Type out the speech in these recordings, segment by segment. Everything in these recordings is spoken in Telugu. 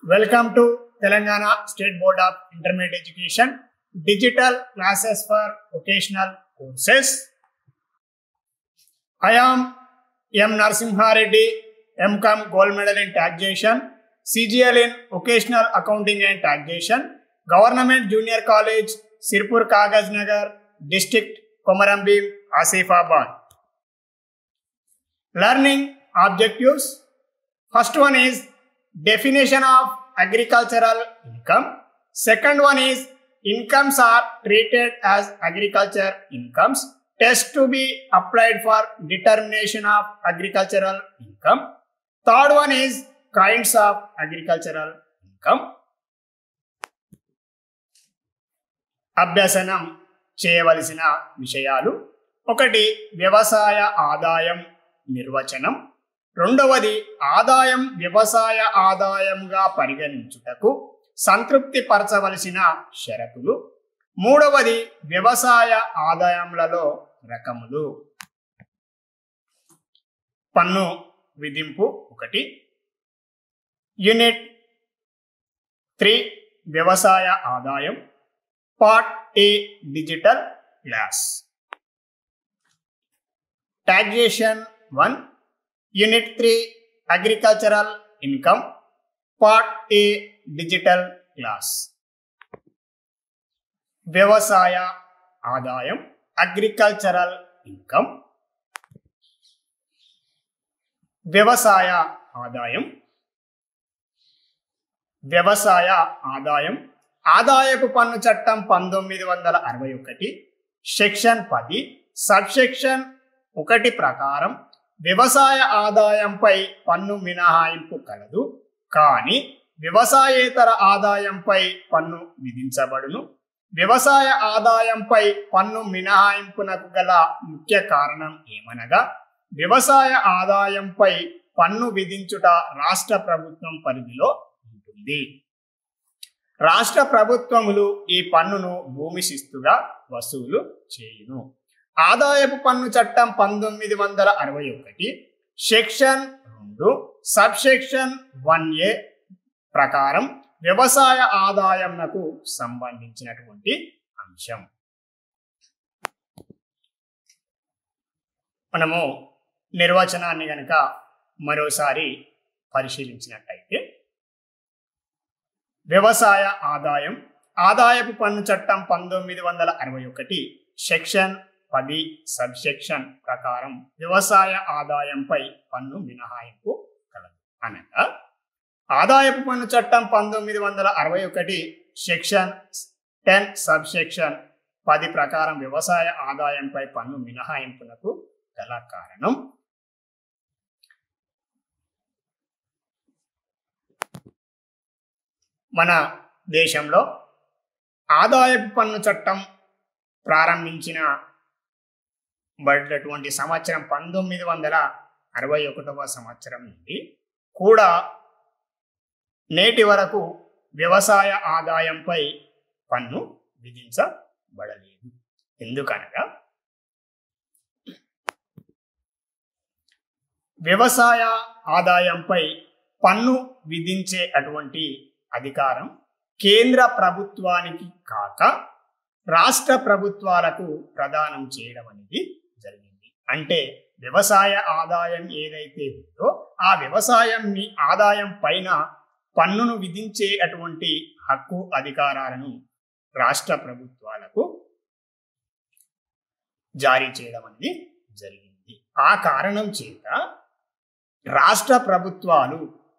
Welcome to Telangana State Board of Intermediate Education Digital Classes for Vocational Courses. I am M. Narsimha Reddy, MCOM Gold Medal in Taxation, CGL in Vocational Accounting and Taxation, Government Junior College, Sirpur Kagaz Nagar, District Komarambim, Asifabad. Learning objectives. First one is definition of agricultural income. Second one is incomes are treated as agriculture incomes. Test to be applied for determination of agricultural income. Third one is kinds of agricultural income. అభ్యసనం చేయవలసిన విషయాలు ఒకటి వ్యవసాయ ఆదాయం నిర్వచనం రెండవది ఆదాయం వ్యవసాయ ఆదాయంగా పరిగణించుటకు సంతృప్తి పరచవలసిన షరతులు మూడవది వ్యవసాయ ఆదాయములలో రకములు పన్ను విధింపు ఒకటి యూనిట్ త్రీ వ్యవసాయ ఆదాయం part A digital class taxation one unit three agricultural income part A digital class వ్యవసాయ ఆదాయం అగ్రికల్చరల్ ఇన్కమ్ వ్యవసాయ ఆదాయం వ్యవసాయ ఆదాయం ఆదాయపు పన్ను చట్టం పంతొమ్మిది వందల అరవై ఒకటి సెక్షన్ పది సబ్సెక్షన్ ఒకటి ప్రకారం వ్యవసాయ ఆదాయంపై పన్ను మినహాయింపు కలదు కానీ వ్యవసాయేతర ఆదాయంపై పన్ను విధించబడును వ్యవసాయ ఆదాయంపై పన్ను మినహాయింపునకు గల ముఖ్య కారణం ఏమనగా వ్యవసాయ ఆదాయంపై పన్ను విధించుట రాష్ట్ర ప్రభుత్వం పరిధిలో ఉంటుంది రాష్ట్ర ప్రభుత్వములు ఈ పన్నును భూమి శిస్తుగా వసూలు చేయును ఆదాయపు పన్ను చట్టం పంతొమ్మిది వందల అరవై ఒకటి సెక్షన్ రెండు సబ్ సెక్షన్ వన్ ఏ ప్రకారం వ్యవసాయ ఆదాయంకు సంబంధించినటువంటి అంశం మనము నిర్వచనాన్ని గనక మరోసారి పరిశీలించినట్టయితే వ్యవసాయ ఆదాయం ఆదాయపు పన్ను చట్టం పంతొమ్మిది వందల అరవై ఒకటి సెక్షన్ పది సబ్ సెక్షన్ ప్రకారం వ్యవసాయ ఆదాయంపై పన్ను మినహాయింపు కలదు అనగా ఆదాయపు పన్ను చట్టం పంతొమ్మిది వందల అరవై ఒకటి సెక్షన్ టెన్ సబ్ సెక్షన్ పది ప్రకారం వ్యవసాయ ఆదాయంపై పన్ను మినహాయింపునకు గల కారణం మన దేశంలో ఆదాయపు పన్ను చట్టం ప్రారంభించిన బడినటువంటి సంవత్సరం పంతొమ్మిది వందల అరవై ఒకటవ సంవత్సరం నుండి కూడా నేటి వరకు వ్యవసాయ ఆదాయంపై పన్ను విధించబడలేదు ఎందుకనగా వ్యవసాయ ఆదాయంపై పన్ను విధించే అటువంటి అధికారం కేంద్ర ప్రభుత్వానికి కాక రాష్ట్ర ప్రభుత్వాలకు ప్రదానం చేయడం అనేది జరిగింది అంటే వ్యవసాయ ఆదాయం ఏదైతే ఉందో ఆ వ్యవసాయం ఆదాయం పైన పన్నును విధించే అటువంటి హక్కు అధికారాలను రాష్ట్ర ప్రభుత్వాలకు జారీ చేయడం అనేది జరిగింది ఆ కారణం చేత రాష్ట్ర ప్రభుత్వాలు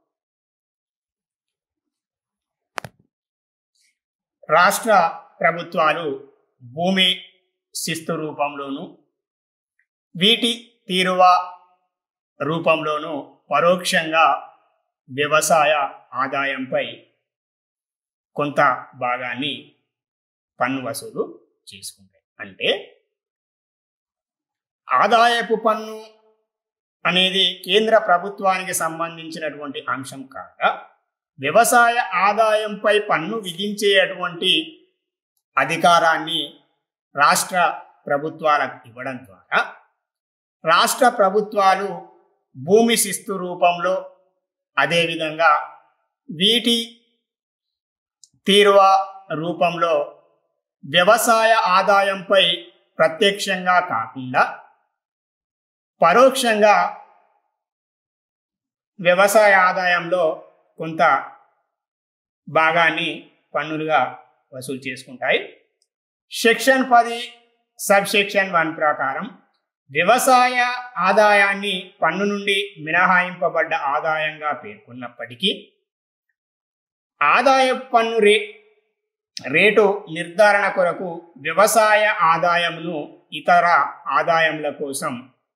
రాష్ట్ర ప్రభుత్వాలు భూమి శిస్తు రూపంలోను వీటి తీరువ రూపంలోను పరోక్షంగా వ్యవసాయ ఆదాయంపై కొంత భాగాన్ని పన్ను వసూలు చేసుకుంటాయి అంటే ఆదాయపు పన్ను అనేది కేంద్ర ప్రభుత్వానికి సంబంధించినటువంటి అంశం కాగా వ్యవసాయ ఆదాయంపై పన్ను విధించేటువంటి అధికారాన్ని రాష్ట్ర ప్రభుత్వాలకు ఇవ్వడం ద్వారా రాష్ట్ర ప్రభుత్వాలు భూమి శిస్తు రూపంలో అదేవిధంగా వీటి తీరువ రూపంలో వ్యవసాయ ఆదాయంపై ప్రత్యక్షంగా కాకుండా పరోక్షంగా వ్యవసాయ ఆదాయంలో కొంత భాగాన్ని పన్నులుగా వసూలు చేసుకుంటాయి సెక్షన్ పది సబ్ సెక్షన్ వన్ ప్రకారం వ్యవసాయ ఆదాయాన్ని పన్ను నుండి మినహాయింపబడ్డ ఆదాయంగా పేర్కొన్నప్పటికీ ఆదాయ పన్ను రే రేటు నిర్ధారణ కొరకు వ్యవసాయ ఆదాయమును ఇతర ఆదాయముల కోసం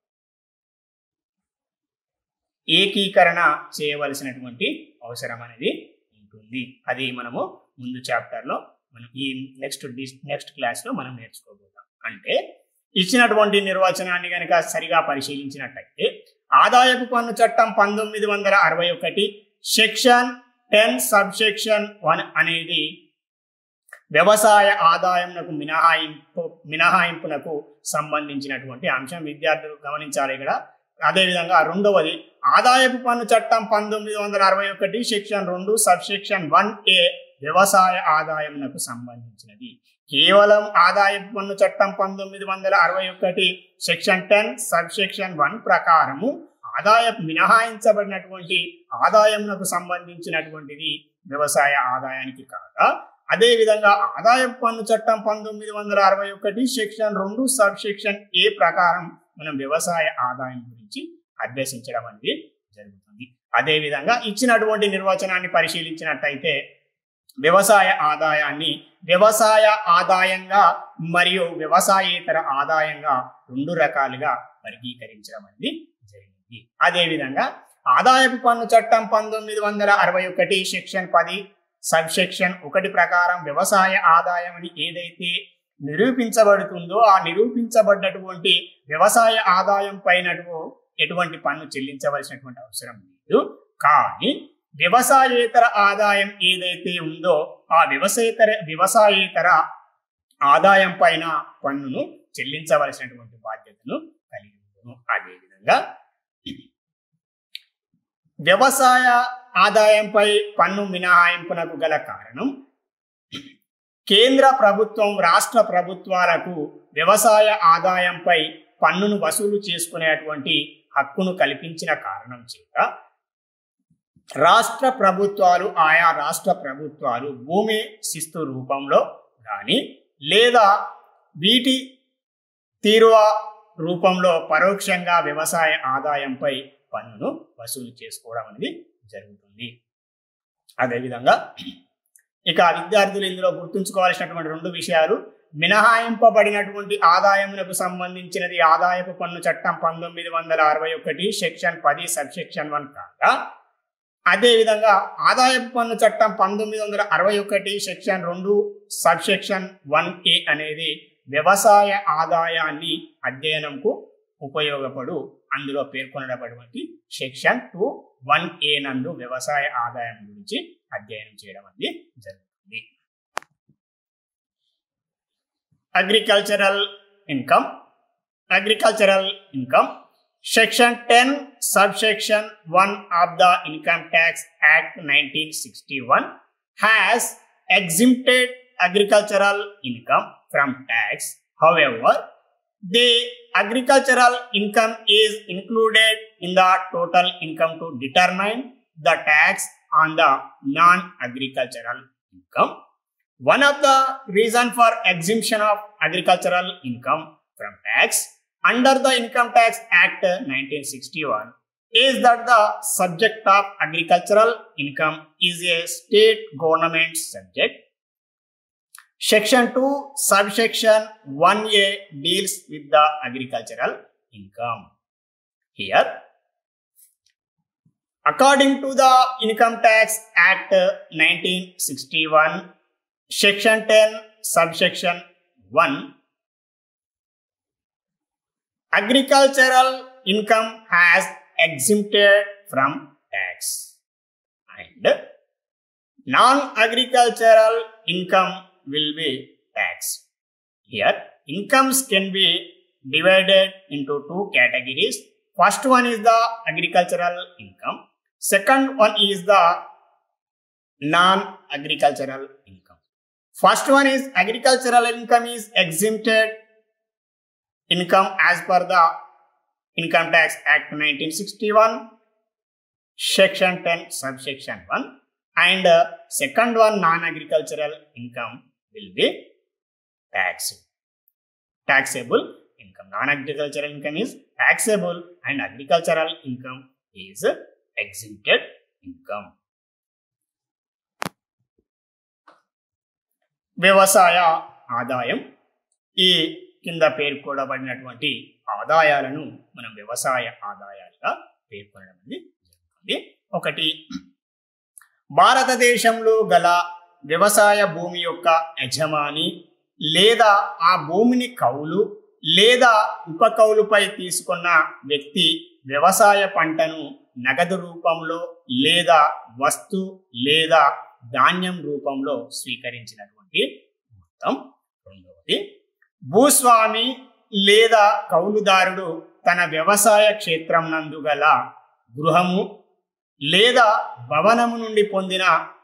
ఏకీకరణ చేయవలసినటువంటి అవసరం అనేది ఉంటుంది అది మనము ముందు చాప్టర్లో మనం ఈ నెక్స్ట్ నెక్స్ట్ క్లాస్లో మనం నేర్చుకోబోతాం అంటే ఇచ్చినటువంటి నిర్వచనాన్ని కనుక సరిగా పరిశీలించినట్టయితే ఆదాయపు పన్ను చట్టం పంతొమ్మిది వందల అరవై ఒకటి section ten sub section one అనేది వ్యవసాయ ఆదాయంకు మినహాయింపు మినహాయింపునకు సంబంధించినటువంటి అంశం విద్యార్థులు గమనించాలి ఇక్కడ అదేవిధంగా రెండవది ఆదాయపు పన్ను చట్టం పంతొమ్మిది వందల అరవై ఒకటి సెక్షన్ రెండు సబ్ సెక్షన్ వన్ ఏ వ్యవసాయ ఆదాయంకు సంబంధించినది కేవలం ఆదాయపు పన్ను చట్టం పంతొమ్మిది వందల అరవై ఒకటి section ten sub section one ప్రకారము ఆదాయం మినహాయించబడినటువంటి ఆదాయంకు సంబంధించినటువంటిది వ్యవసాయ ఆదాయానికి కాగా అదేవిధంగా ఆదాయపు పన్ను చట్టం పంతొమ్మిది వందల అరవై ఒకటి సెక్షన్ రెండు సబ్ సెక్షన్ ఏ ప్రకారం మనం వ్యవసాయ ఆదాయం గురించి అభ్యసించడం అనేది జరుగుతుంది అదేవిధంగా ఇచ్చినటువంటి నిర్వచనాన్ని పరిశీలించినట్టయితే వ్యవసాయ ఆదాయాన్ని వ్యవసాయ ఆదాయంగా మరియు వ్యవసాయేతర ఆదాయంగా రెండు రకాలుగా వర్గీకరించడం అనేది జరిగింది అదేవిధంగా ఆదాయపు పన్ను చట్టం పంతొమ్మిది వందల అరవై ఒకటి సెక్షన్ పది సబ్ సెక్షన్ ఒకటి ప్రకారం వ్యవసాయ ఆదాయం అని ఏదైతే నిరూపించబడుతుందో ఆ నిరూపించబడ్డటువంటి వ్యవసాయ ఆదాయం పైన ఎటువంటి పన్ను చెల్లించవలసినటువంటి అవసరం లేదు కానీ వ్యవసాయేతర ఆదాయం ఏదైతే ఉందో ఆ వ్యవసాయేతర వ్యవసాయేతర ఆదాయం పైన పన్నును చెల్లించవలసినటువంటి బాధ్యతను కలిగి ఉండును అదేవిధంగా వ్యవసాయ ఆదాయంపై పన్ను మినహాయింపునకు గల కారణం కేంద్ర ప్రభుత్వం రాష్ట్ర ప్రభుత్వాలకు వ్యవసాయ ఆదాయంపై పన్నును వసూలు చేసుకునేటువంటి హక్కును కల్పించిన కారణం చేత రాష్ట్ర ప్రభుత్వాలు ఆయా రాష్ట్ర ప్రభుత్వాలు భూమి శిస్తు రూపంలో కానీ లేదా వీటి తీరువ రూపంలో పరోక్షంగా వ్యవసాయ ఆదాయంపై పన్నును వసూలు చేసుకోవడం అనేది జరుగుతుంది అదేవిధంగా ఇక విద్యార్థులు ఇందులో గుర్తుంచుకోవాల్సినటువంటి రెండు విషయాలు మినహాయింపబడినటువంటి ఆదాయములకు సంబంధించినది ఆదాయపు పన్ను చట్టం పంతొమ్మిది వందల అరవై ఒకటి సెక్షన్ పది సబ్ సెక్షన్ వన్ కాగా అదేవిధంగా ఆదాయపు పన్ను చట్టం పంతొమ్మిది వందల అరవై ఒకటి సెక్షన్ రెండు సబ్ సెక్షన్ వన్ ఏ అనేది వ్యవసాయ ఆదాయాన్ని అధ్యయనంకు ఉపయోగపడు అందులో పేర్కొనబడినటువంటి సెక్షన్ టూ వన్ ఏ నందు వ్యవసాయ ఆదాయం గురించి అధ్యయనం చేయడం అనేది జరుగుతుంది agricultural income agricultural income section ten sub section one of the income tax act nineteen sixty one has exempted agricultural income from tax however the agricultural income is included in the total income to determine the tax on the non-agricultural income. One of the reason for exemption of agricultural income from tax under the Income Tax Act 1961 is that the subject of agricultural income is a state government subject Section 2, subsection 1a deals with the agricultural income. Here, according to the Income Tax Act 1961, Section 10, subsection 1, agricultural income has exempted from tax and non-agricultural income will be taxed. Here, incomes can be divided into two categories. First one is the agricultural income. Second one is the non agricultural income first one is agricultural income is exempted income as per the income tax act nineteen sixty one section ten sub section one and second one non agricultural income will be tax taxable income. Non-agricultural income is taxable and agricultural income is exempted income. వ్యవసాయ ఆదాయం ఈ కింద పేర్కొనబడినటువంటి ఆదాయాలను మనం వ్యవసాయ ఆదాయాలుగా పేర్కొనడం అనేది జరుగుతుంది ఒకటి భారతదేశంలో గల వ్యవసాయ భూమి యొక్క యజమాని లేదా ఆ భూమిని కౌలు లేదా ఉపకౌలుపై తీసుకున్న వ్యక్తి వ్యవసాయ పంటను నగదు రూపంలో లేదా వస్తు లేదా ధాన్యం రూపంలో స్వీకరించినటువంటి మొత్తం రెండవది భూస్వామి లేదా కౌలుదారుడు తన వ్యవసాయ క్షేత్రం నందు గల గృహము లేదా భవనము నుండి పొందిన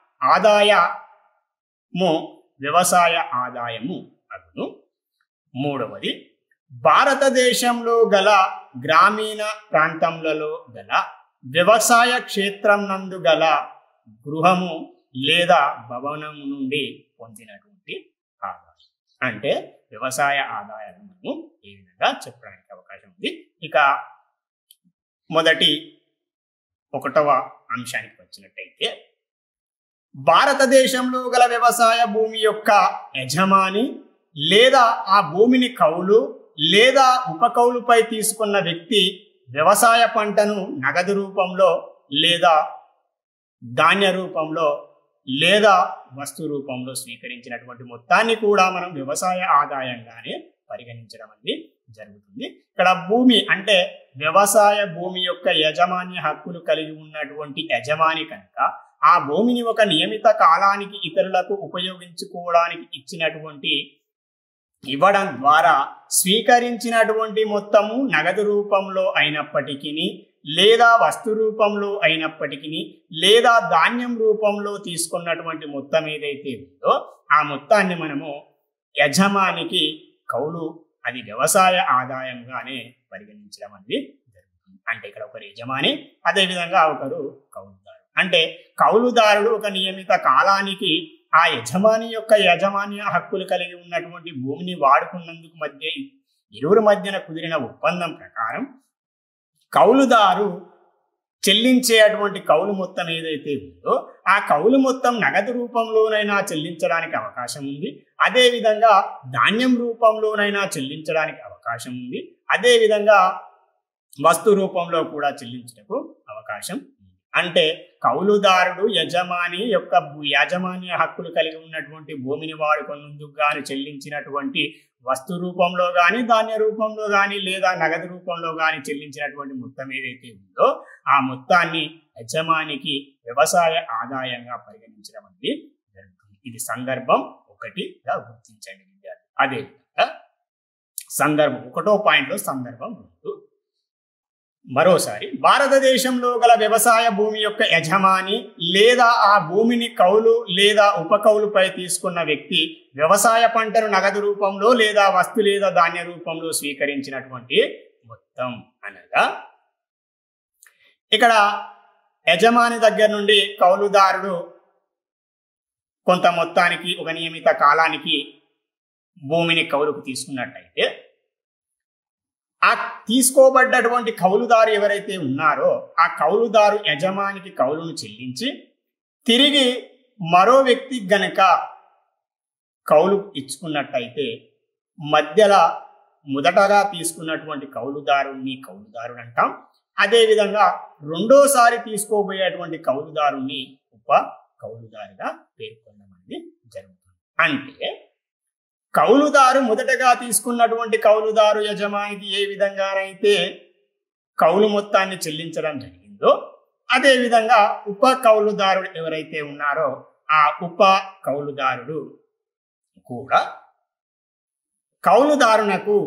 ఆదాయము వ్యవసాయ ఆదాయము అగును మూడవది భారతదేశంలో గల గ్రామీణ ప్రాంతములలో గల వ్యవసాయ క్షేత్రం నందు గల గృహము లేదా భవనము నుండి పొందినటువంటి ఆదాయం అంటే వ్యవసాయ ఆదాయాలను మనము ఈ విధంగా చెప్పడానికి అవకాశం ఉంది ఇక మొదటి ఒకటవ అంశానికి వచ్చినట్టయితే భారతదేశంలో గల వ్యవసాయ భూమి యొక్క యజమాని లేదా ఆ భూమిని కౌలు లేదా ఉపకౌలుపై తీసుకున్న వ్యక్తి వ్యవసాయ పంటను నగదు రూపంలో లేదా ధాన్య రూపంలో లేదా వస్తు రూపంలో స్వీకరించినటువంటి మొత్తాన్ని కూడా మనం వ్యవసాయ ఆదాయంగానే పరిగణించడం అనేది జరుగుతుంది ఇక్కడ భూమి అంటే వ్యవసాయ భూమి యొక్క యజమాన్య హక్కులు కలిగి ఉన్నటువంటి యజమాని కనుక ఆ భూమిని ఒక నియమిత కాలానికి ఇతరులకు ఉపయోగించుకోవడానికి ఇచ్చినటువంటి ఇవ్వడం ద్వారా స్వీకరించినటువంటి మొత్తము నగదు రూపంలో అయినప్పటికీ లేదా వస్తు రూపంలో అయినప్పటికీ లేదా ధాన్యం రూపంలో తీసుకున్నటువంటి మొత్తం ఏదైతే ఉందో ఆ మొత్తాన్ని మనము యజమానికి కౌలు అది వ్యవసాయ ఆదాయంగానే పరిగణించడం అనేది జరుగుతుంది అంటే ఇక్కడ ఒకరు యజమాని అదేవిధంగా ఒకరు కౌలుదారు అంటే కౌలుదారుడు ఒక నియమిత కాలానికి ఆ యజమాని యొక్క యజమాన్య హక్కులు కలిగి ఉన్నటువంటి భూమిని వాడుకున్నందుకు మధ్య ఇరువురి మధ్యన కుదిరిన ఒప్పందం ప్రకారం కౌలుదారు చెల్లించే అటువంటి కౌలు మొత్తం ఏదైతే ఉందో ఆ కౌలు మొత్తం నగదు రూపంలోనైనా చెల్లించడానికి అవకాశం ఉంది అదేవిధంగా ధాన్యం రూపంలోనైనా చెల్లించడానికి అవకాశం ఉంది అదేవిధంగా వస్తు రూపంలో కూడా చెల్లించడానికి అవకాశం ఉంది అంటే కౌలుదారుడు యజమాని యొక్క భూ- యాజమాన్య హక్కులు కలిగి ఉన్నటువంటి భూమిని వాడుకొనందుకు గాను చెల్లించినటువంటి వస్తు రూపంలో గాని ధాన్య రూపంలో గాని లేదా నగదు రూపంలో గాని చెల్లించినటువంటి మొత్తం ఏదైతే ఉందో ఆ మొత్తాన్ని యజమానికి వ్యవసాయ ఆదాయంగా పరిగణించడం అనేది జరుగుతుంది ఇది సందర్భం ఒకటిగా గుర్తించండి విద్యార్థి అదేవిధంగా సందర్భం ఒకటో పాయింట్ లో సందర్భం రెండు మరోసారి భారతదేశంలో గల వ్యవసాయ భూమి యొక్క యజమాని లేదా ఆ భూమిని కౌలు లేదా ఉపకౌలుపై తీసుకున్న వ్యక్తి వ్యవసాయ పంటను నగదు రూపంలో లేదా వస్తు లేదా ధాన్య రూపంలో స్వీకరించినటువంటి మొత్తం అనగా ఇక్కడ యజమాని దగ్గర నుండి కౌలుదారుడు కొంత మొత్తానికి ఒక నియమిత కాలానికి భూమిని కౌలుకు తీసుకున్నట్టయితే ఆ తీసుకోబడ్డటువంటి కౌలుదారు ఎవరైతే ఉన్నారో ఆ కౌలుదారు యజమానికి కౌలును చెల్లించి తిరిగి మరో వ్యక్తి గనక కౌలు ఇచ్చుకున్నట్టయితే మధ్యలో మొదటగా తీసుకున్నటువంటి కౌలుదారుణ్ణి కౌలుదారుడు అంటాం అదేవిధంగా రెండోసారి తీసుకోబోయేటువంటి కౌలుదారుణ్ణి ఉప కౌలుదారుగా పేర్కొనడం అనేది జరుగుతుంది అంటే కౌలుదారు మొదటగా తీసుకున్నటువంటి కౌలుదారు యజమానికి ఏ విధంగానైతే కౌలు మొత్తాన్ని చెల్లించడం జరిగిందో అదే విధంగా ఉప కౌలుదారుడు ఎవరైతే ఉన్నారో ఆ ఉప కౌలుదారుడు కూడా కౌలుదారునకు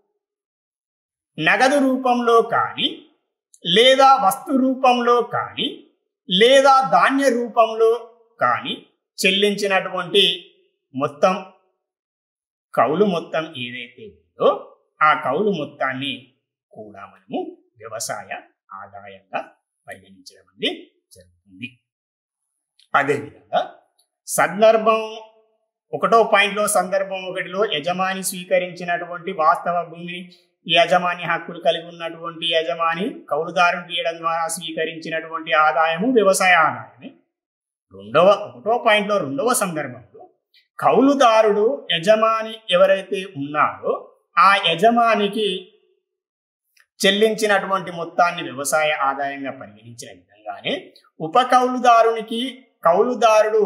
నగదు రూపంలో కానీ లేదా వస్తు రూపంలో కానీ లేదా ధాన్య రూపంలో కానీ చెల్లించినటువంటి మొత్తం కౌలు మొత్తం ఏదైతే ఉందో ఆ కౌలు మొత్తాన్ని కూడా మనము వ్యవసాయ ఆదాయంగా పరిగణించడం అనేది జరుగుతుంది అదేవిధంగా సందర్భం ఒకటో పాయింట్లో సందర్భం ఒకటిలో యజమాని స్వీకరించినటువంటి వాస్తవ భూమిని యజమాని హక్కులు కలిగి ఉన్నటువంటి యజమాని కౌలుదారుని తీయడం ద్వారా స్వీకరించినటువంటి ఆదాయము వ్యవసాయ ఆదాయమే రెండవ ఒకటో పాయింట్లో రెండవ సందర్భంలో కౌలుదారుడు యజమాని ఎవరైతే ఉన్నారో ఆ యజమానికి చెల్లించినటువంటి మొత్తాన్ని వ్యవసాయ ఆదాయంగా పరిగణించిన విధంగానే ఉప కౌలుదారునికి కౌలుదారుడు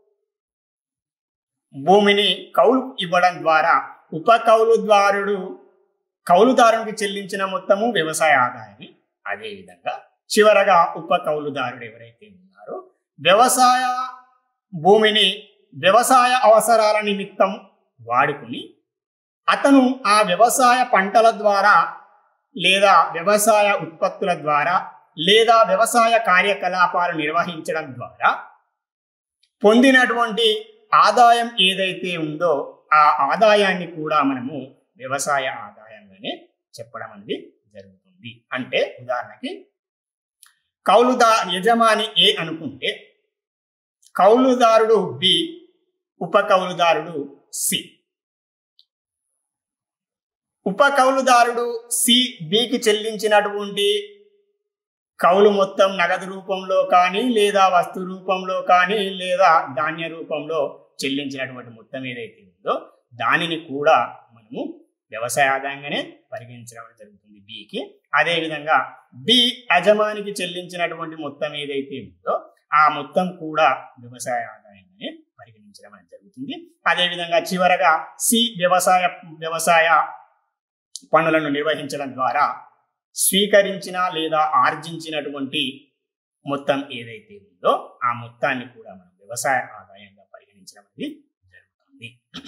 భూమిని కౌలు ఇవ్వడం ద్వారా ఉప కౌలుదారుడు కౌలుదారునికి చెల్లించిన మొత్తము వ్యవసాయ ఆదాయమే అదేవిధంగా చివరగా ఉప కౌలుదారుడు ఎవరైతే ఉన్నారో వ్యవసాయ భూమిని వ్యవసాయ అవసరాల నిమిత్తం వాడుకుని అతను ఆ వ్యవసాయ పంటల ద్వారా లేదా వ్యవసాయ ఉత్పత్తుల ద్వారా లేదా వ్యవసాయ కార్యకలాపాలు నిర్వహించడం ద్వారా పొందినటువంటి ఆదాయం ఏదైతే ఉందో ఆ ఆదాయాన్ని కూడా మనము వ్యవసాయ ఆదాయంగానే చెప్పడం అనేది జరుగుతుంది అంటే ఉదాహరణకి కౌలుదా యజమాని ఏ అనుకుంటే కౌలుదారుడు బి ఉప కౌలుదారుడు సి ఉప కౌలుదారుడు సి బికి చెల్లించినటువంటి కౌలు మొత్తం నగదు రూపంలో కానీ లేదా వస్తు రూపంలో కానీ లేదా ధాన్య రూపంలో చెల్లించినటువంటి మొత్తం ఏదైతే ఉందో దానిని కూడా మనము వ్యవసాయ ఆదాయంగానే పరిగణించడం జరుగుతుంది బికి అదేవిధంగా బి యజమానికి చెల్లించినటువంటి మొత్తం ఏదైతే ఉందో ఆ మొత్తం కూడా వ్యవసాయ ఆదాయంగానే పరిగణించడం అనేది జరుగుతుంది అదేవిధంగా చివరగా సి వ్యవసాయ వ్యవసాయ పనులను నిర్వహించడం ద్వారా స్వీకరించిన లేదా ఆర్జించినటువంటి మొత్తం ఏదైతే ఉందో ఆ మొత్తాన్ని కూడా మనం వ్యవసాయ ఆదాయంగా పరిగణించడం అనేది జరుగుతుంది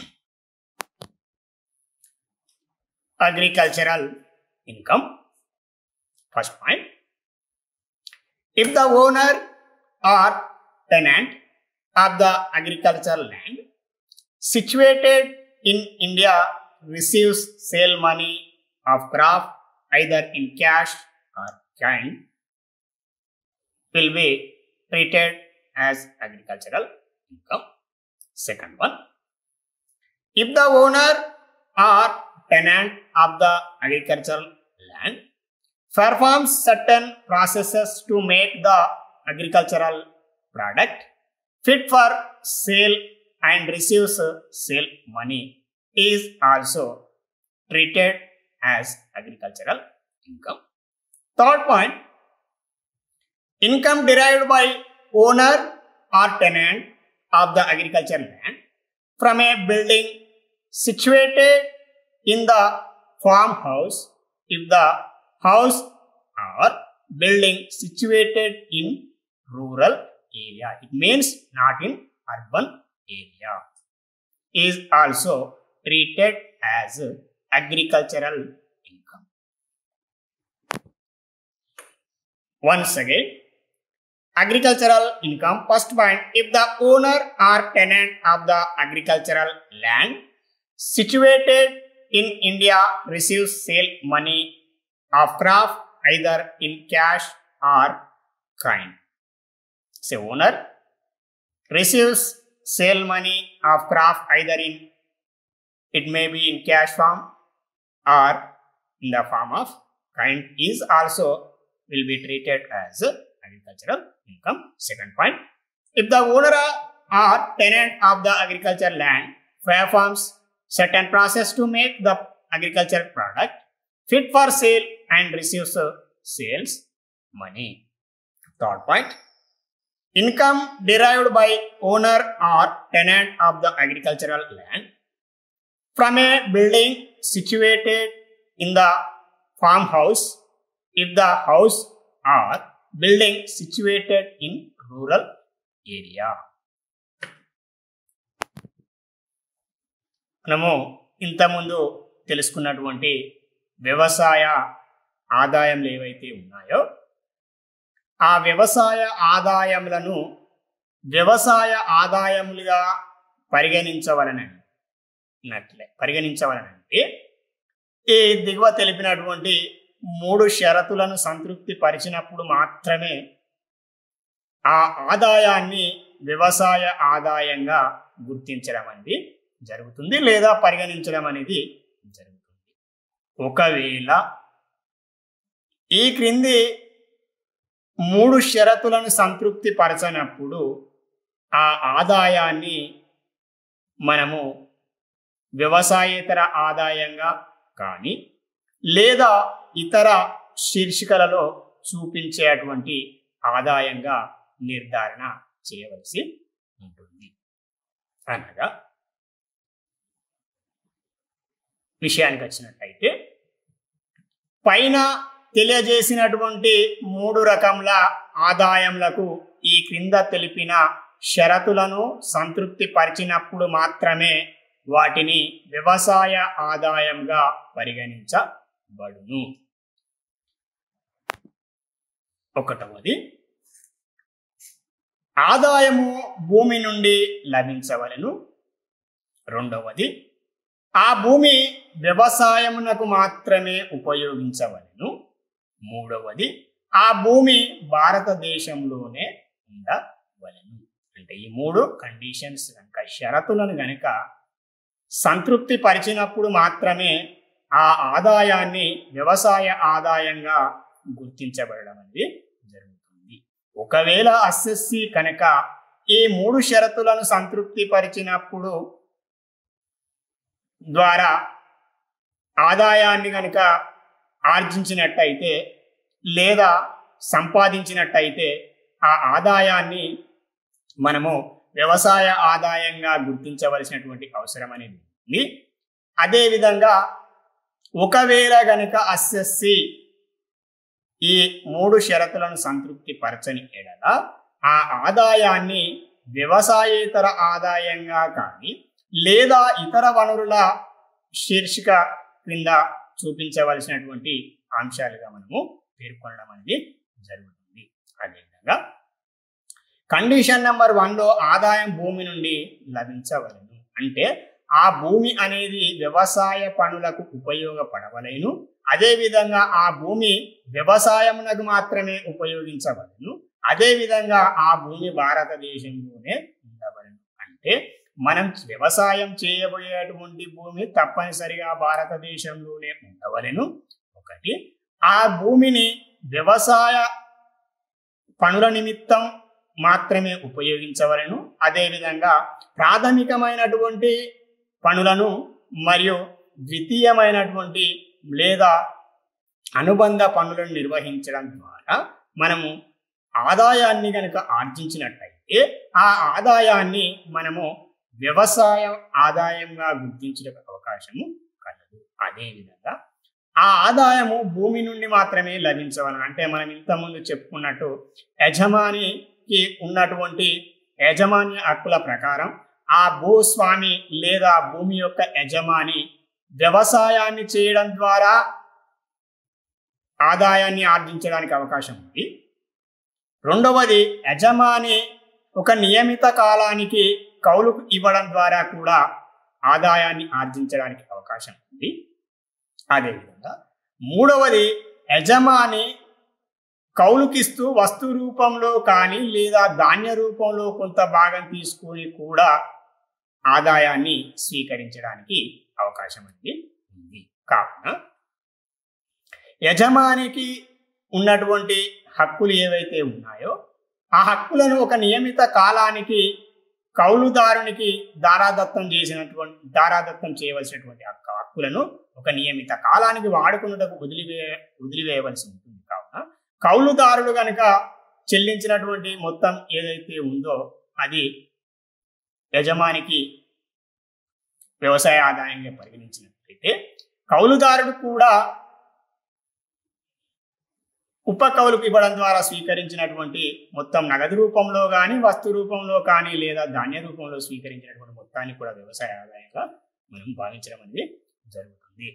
agricultural income first point if the owner or tenant of the agricultural land situated in India receives sale money of crop either in cash or kind will be treated as agricultural income. Second one, if the owner or tenant of the agricultural land performs certain processes to make the agricultural product fit for sale and receives sale money is also treated as agricultural income. Third point income derived by owner or tenant of the agricultural land from a building situated in the farmhouse if the house or building situated in rural area. It means not in urban area is also treated as agricultural income. Once again, agricultural income first point if the owner or tenant of the agricultural land situated in India receives sale money of crop either in cash or kind. Say owner receives sale money of crop either in it may be in cash form or in the form of kind is also will be treated as agricultural income second point if the owner or tenant of the agricultural land performs certain process to make the agricultural product fit for sale and receives sales money third point income derived by owner or tenant of the agricultural land from a building situated in the farmhouse if the house or building situated in rural area మనము ఇంతకుముందు తెలుసుకున్నటువంటి వ్యవసాయ ఆదాయంలు ఏవైతే ఉన్నాయో ఆ వ్యవసాయ ఆదాయములను వ్యవసాయ ఆదాయములుగా పరిగణించవలనట్లే పరిగణించవలనంటే ఈ దిగువ తెలిపినటువంటి మూడు షరతులను సంతృప్తి పరిచినప్పుడు మాత్రమే ఆ ఆదాయాన్ని వ్యవసాయ ఆదాయంగా గుర్తించడం అనేది జరుగుతుంది లేదా పరిగణించడం అనేది జరుగుతుంది ఒకవేళ ఈ క్రింది మూడు షరతులను సంతృప్తి పరచనప్పుడు ఆ ఆదాయాన్ని మనము వ్యవసాయేతర ఆదాయంగా కానీ లేదా ఇతర శీర్షికలలో చూపించేటువంటి ఆదాయంగా నిర్ధారణ చేయవలసి ఉంటుంది అనగా విషయానికి వచ్చినట్టయితే పైన తెలియజేసినటువంటి మూడు రకముల ఆదాయములకు ఈ క్రింద తెలిపిన షరతులను సంతృప్తి పరిచినప్పుడు మాత్రమే వాటిని వ్యవసాయ ఆదాయంగా పరిగణించబడును ఒకటవది ఆదాయము భూమి నుండి లభించవలను రెండవది ఆ భూమి వ్యవసాయమునకు మాత్రమే ఉపయోగించవలను మూడవది ఆ భూమి భారతదేశంలోనే ఉండవలను అంటే ఈ మూడు కండిషన్స్ కనుక షరతులను గనుక సంతృప్తి పరిచినప్పుడు మాత్రమే ఆ ఆదాయాన్ని వ్యవసాయ ఆదాయంగా గుర్తించబడడం అనేది జరుగుతుంది ఒకవేళ అస్ఎస్సి కనుక ఈ మూడు షరతులను సంతృప్తి పరిచినప్పుడు ద్వారా ఆదాయాన్ని కనుక ఆర్జించినట్టయితే లేదా సంపాదించినట్టయితే ఆ ఆదాయాన్ని మనము వ్యవసాయ ఆదాయంగా గుర్తించవలసినటువంటి అవసరం అనేది ఉంది అదేవిధంగా ఒకవేళ గనుక అస్ఎస్సి ఈ మూడు షరతులను సంతృప్తి పరచని ఎడల ఆ ఆదాయాన్ని వ్యవసాయేతర ఆదాయంగా కానీ లేదా ఇతర వనరుల శీర్షిక క్రింద చూపించవలసినటువంటి అంశాలుగా మనము పేర్కొనడం అనేది జరుగుతుంది అదేవిధంగా కండిషన్ నెంబర్ వన్లో ఆదాయం భూమి నుండి లభించవలను అంటే ఆ భూమి అనేది వ్యవసాయ పనులకు ఉపయోగపడవలేను అదేవిధంగా ఆ భూమి వ్యవసాయమునకు మాత్రమే ఉపయోగించవలను అదేవిధంగా ఆ భూమి భారతదేశంలోనే ఉండవలను అంటే మనం వ్యవసాయం చేయబోయేటువంటి భూమి తప్పనిసరిగా భారతదేశంలోనే ఉండవలను ఒకటి ఆ భూమిని వ్యవసాయ పనుల నిమిత్తం మాత్రమే ఉపయోగించవలను అదేవిధంగా ప్రాథమికమైనటువంటి పనులను మరియు ద్వితీయమైనటువంటి లేదా అనుబంధ పనులను నిర్వహించడం ద్వారా మనము ఆదాయాన్ని కనుక ఆర్జించినట్టయితే ఆ ఆదాయాన్ని మనము వ్యవసాయ ఆదాయంగా గుర్తించే అవకాశము కలదు అదేవిధంగా ఆ ఆదాయము భూమి నుండి మాత్రమే లభించవలను అంటే మనం ఇంతకుముందు చెప్పుకున్నట్టు యజమానికి ఉన్నటువంటి యజమాన్య హక్కుల ప్రకారం ఆ భూస్వామి లేదా భూమి యొక్క యజమాని వ్యవసాయాన్ని చేయడం ద్వారా ఆదాయాన్ని ఆర్జించడానికి అవకాశం ఉంది రెండవది యజమాని ఒక నియమిత కాలానికి కౌలుకు ఇవ్వడం ద్వారా కూడా ఆదాయాన్ని ఆర్జించడానికి అవకాశం ఉంది అదేవిధంగా మూడవది యజమాని కౌలుకిస్తూ వస్తు రూపంలో కానీ లేదా ధాన్య రూపంలో కొంత భాగం తీసుకొని కూడా ఆదాయాన్ని స్వీకరించడానికి అవకాశం అనేది ఉంది కావున యజమానికి ఉన్నటువంటి హక్కులు ఏవైతే ఉన్నాయో ఆ హక్కులను ఒక నియమిత కాలానికి కౌలుదారునికి దారాదత్తం చేసినటువంటి దారాదత్తం చేయవలసినటువంటి హక్కు హక్కులను ఒక నియమిత కాలానికి వాడుకున్నటకు వదిలివే వదిలివేయవలసి ఉంటుంది కావున కౌలుదారుడు కనుక చెల్లించినటువంటి మొత్తం ఏదైతే ఉందో అది యజమానికి వ్యవసాయ ఆదాయంగా పరిగణించినట్లయితే కౌలుదారుడు కూడా ఉప కౌలుకు ఇవ్వడం ద్వారా స్వీకరించినటువంటి మొత్తం నగదు రూపంలో కానీ వస్తు రూపంలో కానీ లేదా ధాన్య రూపంలో స్వీకరించినటువంటి మొత్తాన్ని కూడా వ్యవసాయ ఆదాయంగా మనం భావించడం అనేది జరుగుతుంది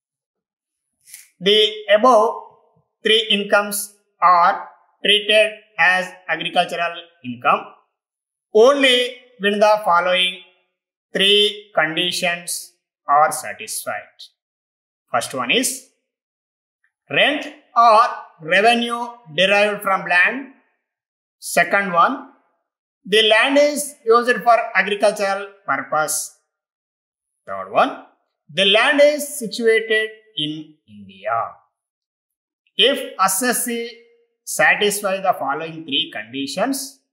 the above three incomes are treated as agricultural income only when the following three conditions are satisfied. First one is rent or revenue derived from land. Second one, the land is used for agricultural purpose. Third one, the land is situated in India. If SSC satisfies the following three conditions,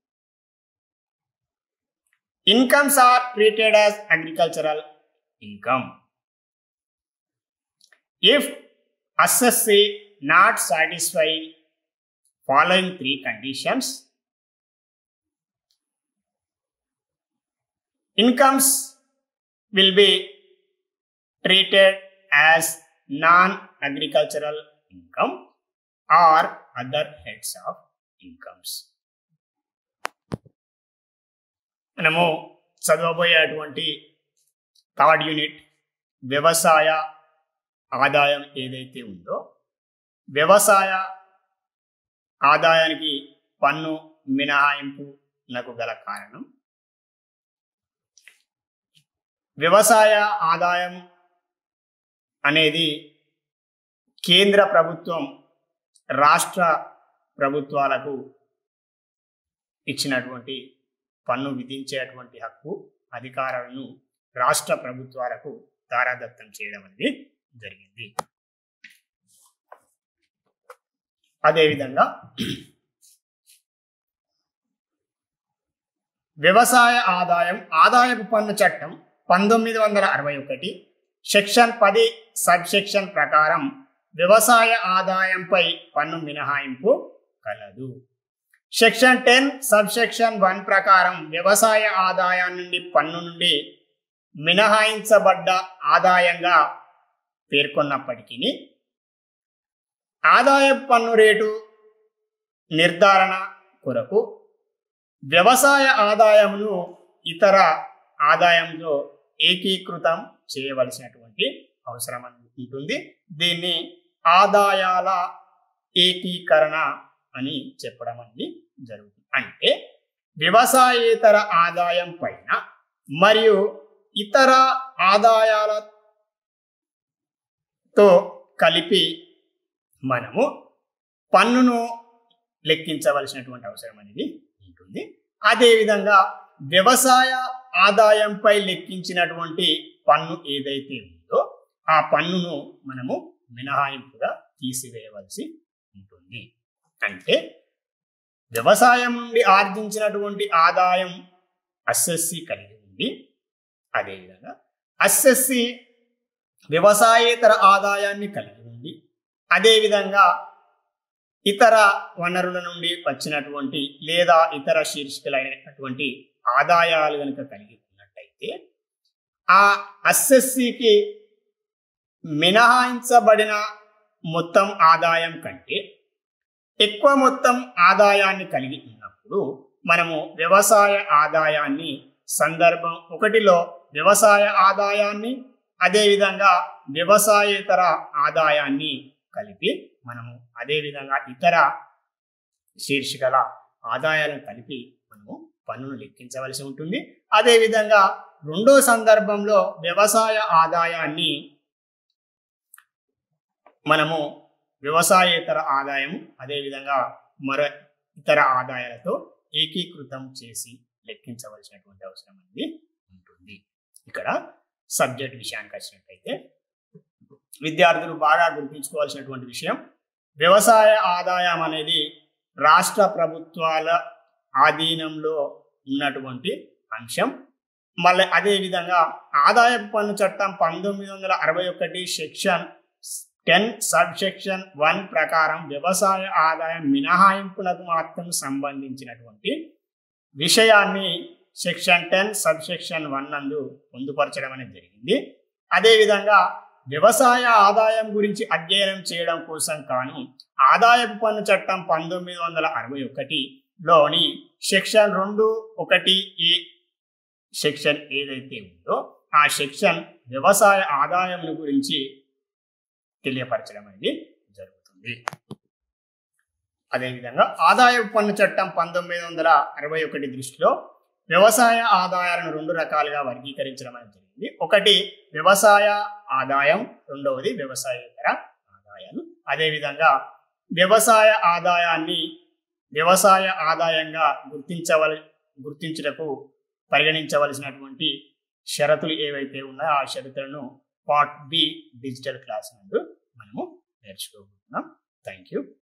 incomes are treated as agricultural income. If SSC not satisfying following three conditions, incomes will be treated as non-agricultural income or other heads of incomes. మనము చదవబోయేటువంటి థర్డ్ యూనిట్ వ్యవసాయ ఆదాయం ఏదైతే ఉందో వ్యవసాయ ఆదాయానికి పన్ను మినహాయింపు నాకు గల కారణం వ్యవసాయ ఆదాయం అనేది కేంద్ర ప్రభుత్వం రాష్ట్ర ప్రభుత్వాలకు ఇచ్చినటువంటి పన్ను విధించేటువంటి హక్కు అధికారాలను రాష్ట్ర ప్రభుత్వాలకు దారాదత్తం చేయడం అనేది జరిగింది అదేవిధంగా వ్యవసాయ ఆదాయం ఆదాయపు పన్ను చట్టం పంతొమ్మిది వందల అరవై ఒకటి సెక్షన్ పది సబ్ సెక్షన్ ప్రకారం వ్యవసాయ ఆదాయంపై పన్ను మినహాయింపు కలదు section ten sub section one ప్రకారం వ్యవసాయ ఆదాయం నుండి పన్ను నుండి మినహాయించబడ్డ ఆదాయంగా పేర్కొన్నప్పటికీ ఆదాయ పన్ను రేటు నిర్ధారణ కొరకు వ్యవసాయ ఆదాయమును ఇతర ఆదాయంలో ఏకీకృతం చేయవలసినటువంటి అవసరం ఉంటుంది దీన్ని ఆదాయాల ఏకీకరణ అని చెప్పడం అనేది జరుగుతుంది అంటే వ్యవసాయేతర ఆదాయం పైన మరియు ఇతర ఆదాయాలతో కలిపి మనము పన్నును లెక్కించవలసినటువంటి అవసరం అనేది ఉంటుంది అదేవిధంగా వ్యవసాయ ఆదాయంపై లెక్కించినటువంటి పన్ను ఏదైతే ఉందో ఆ పన్నును మనము మినహాయింపుగా తీసివేయవలసి ఉంటుంది అంటే వ్యవసాయం నుండి ఆర్జించినటువంటి ఆదాయం అస్ఎస్సి కలిగి ఉంది అదేవిధంగా అస్ఎస్సి వ్యవసాయేతర ఆదాయాన్ని కలిగి ఉంది అదేవిధంగా ఇతర వనరుల నుండి వచ్చినటువంటి లేదా ఇతర శీర్షికలైనటువంటి ఆదాయాలు కనుక కలిగి ఉన్నట్టయితే ఆ అస్ఎస్సికి మినహాయించబడిన మొత్తం ఆదాయం కంటే ఎక్కువ మొత్తం ఆదాయాన్ని కలిగి ఉన్నప్పుడు మనము వ్యవసాయ ఆదాయాన్ని సందర్భం ఒకటిలో వ్యవసాయ ఆదాయాన్ని అదేవిధంగా వ్యవసాయేతర ఆదాయాన్ని కలిపి మనము అదేవిధంగా ఇతర శీర్షికల ఆదాయాలను కలిపి మనము పన్నును లెక్కించవలసి ఉంటుంది అదేవిధంగా రెండో సందర్భంలో వ్యవసాయ ఆదాయాన్ని మనము వ్యవసాయేతర ఆదాయము అదేవిధంగా మరో ఇతర ఆదాయాలతో ఏకీకృతం చేసి లెక్కించవలసినటువంటి అవసరం అనేది ఉంటుంది ఇక్కడ సబ్జెక్ట్ విషయానికి వచ్చినట్టయితే విద్యార్థులు బాగా గుర్తుంచుకోవాల్సినటువంటి విషయం వ్యవసాయ ఆదాయం అనేది రాష్ట్ర ప్రభుత్వాల ఆధీనంలో ఉన్నటువంటి అంశం మళ్ళీ అదేవిధంగా ఆదాయపు పన్ను చట్టం పంతొమ్మిది వందల అరవై ఒకటి section ten sub section one ప్రకారం వ్యవసాయ ఆదాయం మినహాయింపులకు మాత్రం సంబంధించినటువంటి విషయాన్ని section ten sub section one నందు పొందుపరచడం అనేది జరిగింది అదేవిధంగా వ్యవసాయ ఆదాయం గురించి అధ్యయనం చేయడం కోసం కాను ఆదాయపు పన్ను చట్టం పంతొమ్మిది వందల అరవై ఒకటిలోని సెక్షన్ రెండు ఒకటి ఏ సెక్షన్ ఏదైతే ఉందో ఆ సెక్షన్ వ్యవసాయ ఆదాయం గురించి తెలియపరచడం అనేది జరుగుతుంది అదేవిధంగా ఆదాయపు పన్ను చట్టం పంతొమ్మిది వందల అరవై ఒకటి దృష్టిలో వ్యవసాయ ఆదాయాలను రెండు రకాలుగా వర్గీకరించడం అనేది జరిగింది ఒకటి వ్యవసాయ ఆదాయం రెండవది వ్యవసాయేతర ఆదాయాలు అదేవిధంగా వ్యవసాయ ఆదాయాన్ని వ్యవసాయ ఆదాయంగా గుర్తించవల గుర్తించుటకు పరిగణించవలసినటువంటి షరతులు ఏవైతే ఉన్నాయో ఆ షరతులను పార్ట్ బి డిజిటల్ క్లాస్ నందు మనము నేర్చుకోబోతున్నాం థ్యాంక్ యూ